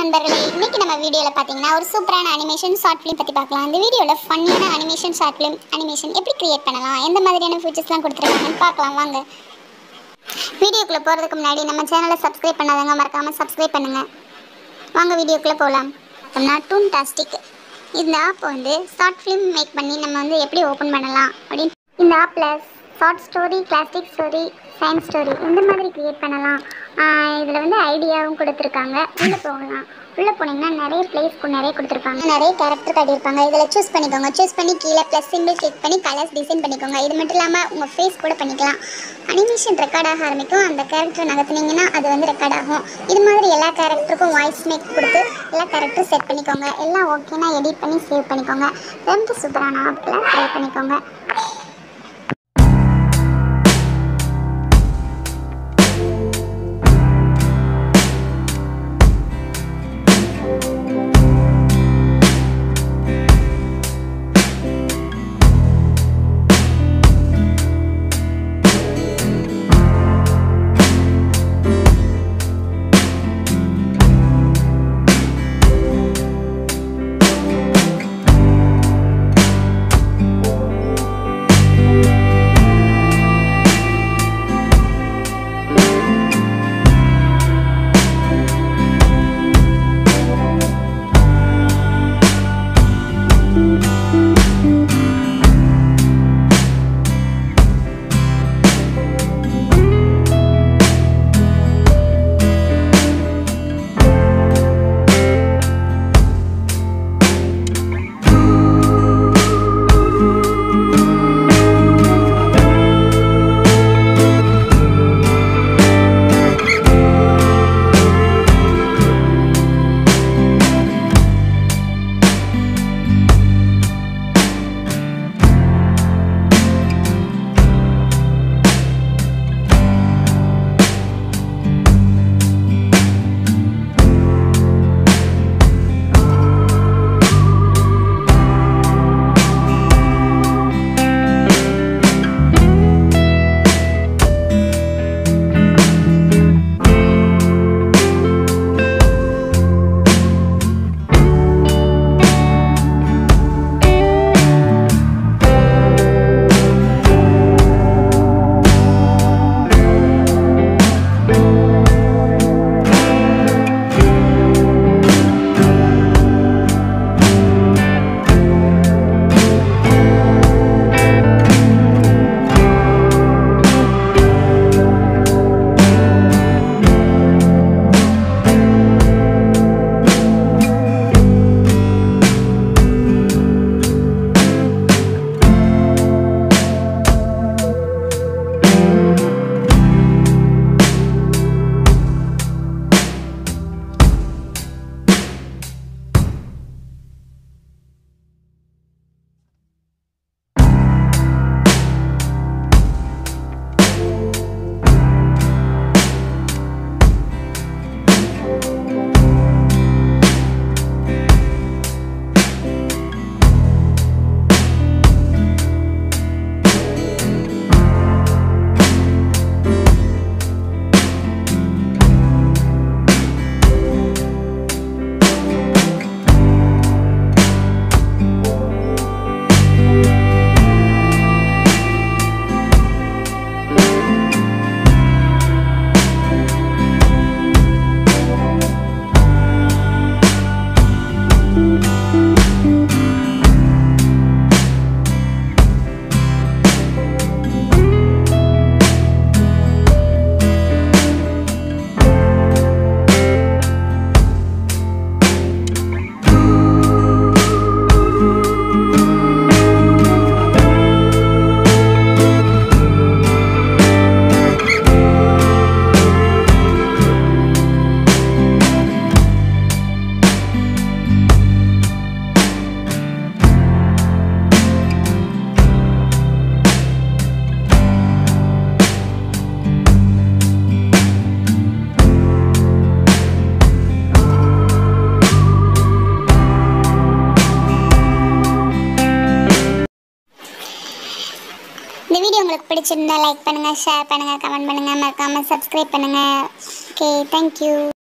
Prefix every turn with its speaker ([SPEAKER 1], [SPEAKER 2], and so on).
[SPEAKER 1] நண்பர்களே இன்னைக்கு நம்ம வீடியோவில் பார்த்தீங்கன்னா ஒரு சூப்பரான அனிமேஷன் ஷார்ட் ஃபிலிம் பற்றி பார்க்கலாம் இந்த வீடியோவில் ஃபன்னியான அனிமேஷன் ஷார்ட் ஃபிலிம் அனிமேஷன் எப்படி கிரியேட் பண்ணலாம் எந்த மாதிரியான ஃபீச்சர்ஸ்லாம் கொடுத்துருக்காங்கன்னு பார்க்கலாம் வாங்க வீடியோக்குள்ளே போகிறதுக்கு முன்னாடி நம்ம சேனலை சப்ஸ்கிரைப் பண்ணாதவங்க மறக்காமல் சப்ஸ்கிரைப் பண்ணுங்கள் வாங்க வீடியோக்குள்ளே போகலாம் அப்படின்னா டூன் டாஸ்டிக் இந்த ஆப் வந்து ஷார்ட் ஃபிலிம் மேக் பண்ணி நம்ம வந்து எப்படி ஓப்பன் பண்ணலாம் அப்படின்னு இந்த ஆப்பில் short story classic story science story இந்த மாதிரி கிரியேட் பண்ணலாம் இதில் வந்து ஐடியாவும் கொடுத்துருக்காங்க உள்ளே போகலாம் உள்ளே போனீங்கன்னா நிறைய பிளேஸ் நிறைய கொடுத்துருப்பாங்க நிறைய கேரக்டர் காட்டியிருப்பாங்க இதில் சூஸ் பண்ணிக்கோங்க சூஸ் பண்ணி கீழே ப்ளஸ் சிம்பிள் கிளிக் பண்ணி கலர்ஸ் டிசைன் பண்ணிக்கோங்க இது மட்டும் இல்லாமல் உங்கள் ஃபேஸ் கூட பண்ணிக்கலாம் அனிமேஷன் ரெக்கார்ட் ஆக ஆரம்பிக்கும் அந்த கேரக்டர் நகர்த்துனீங்கன்னா அது வந்து ரெக்கார்ட் ஆகும் இது மாதிரி எல்லா கேரக்டருக்கும் வாய்ஸ் மேக் கொடுத்து எல்லா கேரக்டரும் செட் பண்ணிக்கோங்க எல்லாம் ஓகேனா எடிட் பண்ணி சேவ் பண்ணிக்கோங்க ரொம்ப சூப்பரான ஆப்பில் ட்ரை பண்ணிக்கோங்க இந்த வீடியோ உங்களுக்கு பிடிச்சிருந்தா லைக் பண்ணுங்கள் ஷேர் பண்ணுங்கள் கமெண்ட் பண்ணுங்கள் மறக்காமல் சப்ஸ்கிரைப் பண்ணுங்கள் ஓகே தேங்க்யூ